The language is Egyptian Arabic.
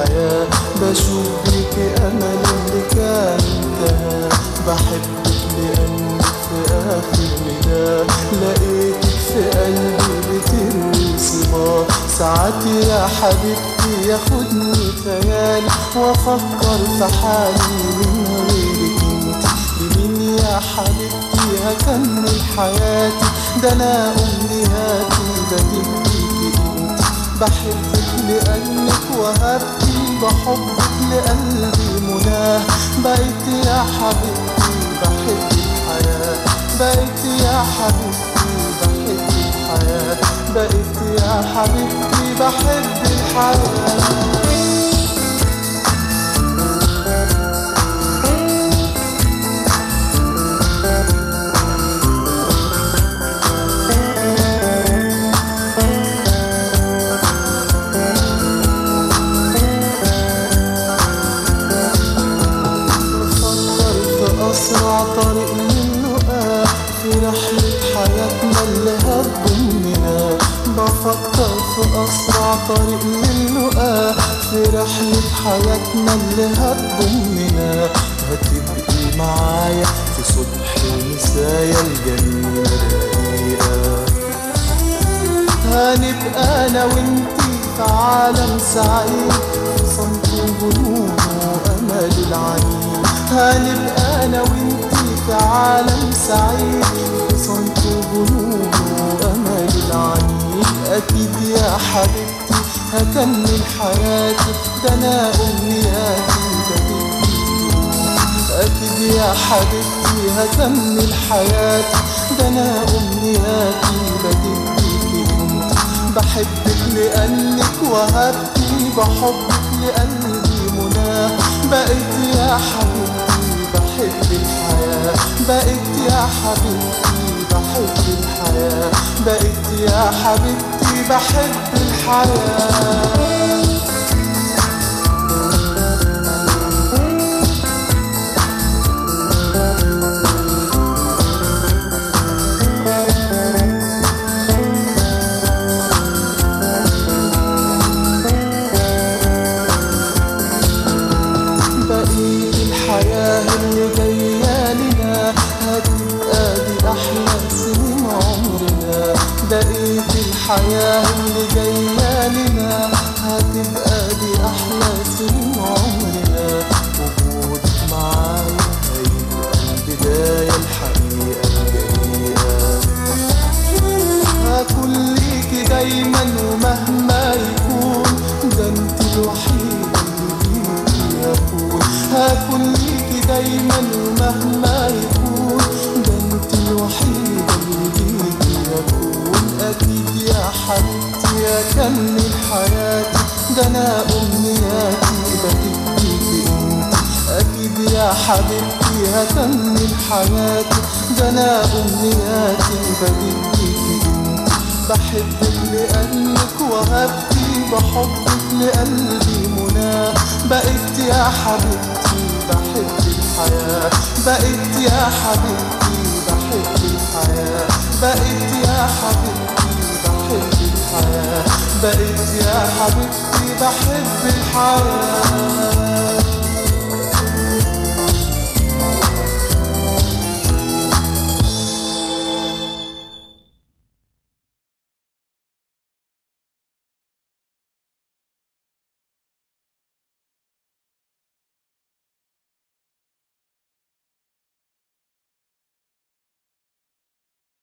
الحياة بشوف بيك أمل اللي كان انتهى بحبك لأنك في آخر نداء لقيتك في قلبي بتروي صبا ساعات يا حبيبتي ياخدني خيال وأفكر في حالي من غيرك انت لمين يا حبيبتي هكمل حياتي ده أنا أمنياتي بديك انت بحبك لأنك وهبتي بحبك لقلبي مناه بقيت يا حبيبتي بحب الحياة بقيت يا حبيبتي بحب الحياة بقيت يا حبيبتي بحب الحياة بفكر في أسرع طريق للقاء في رحلة حياتنا اللي هتضمنا بفكر في أسرع طريق للقاء في رحلة حياتنا اللي هتضمنا هتبقي معايا في صبح ومسايا الجنة الرقيقة هنبقى انا وانتي في عالم سعيد في صمت وجنون وامل العين هنبقى انا وانتي في عالم سعيد في صمت وجنون وامل العين اكيد يا حبيبتي هكمل حياتي ده انا امنياتي بديك أكيد يا حبيبتي هكمل حياتي ده أنا أمنياتي بديك انت بحبك لأنك وهبتي بحبك لقلبي مناه بقيت يا حبيبتي بحب الحياة بقيت يا حبيبتي بحب الحياة بقيت يا حبيبتي بحب الحياة بقيت الحياة اللي جاية لنا هتبقى دي أحلى سنين عمرنا بقيت الحياة اللي جاية لنا هتبقى دي أحلى سنين عمرنا وجودك معايا هيبقى البداية الحقيقة الجريئة هكون ليكي دايما ومهما يكون ده انت الوحيدة اللي بيكي اكون هكون ليكي دايما ومهما يكون ده انت الوحيدة اللي بيكي اكون اكيد يا حبيبتي اكمل حياتي ده انا امنياتي بديكي انت اكيد يا حبيبتي هكمل حياتي ده انا امنياتي بديكي انت بحبك لأنك وهبتي بحبك لقلبي مناه بقيت يا حبيبتي بحب الحياة بقيت يا حبيبتي بحب الحياة بقيت يا حبيبتي بحب الحياة بقيت يا حبيبتي بحب الحياة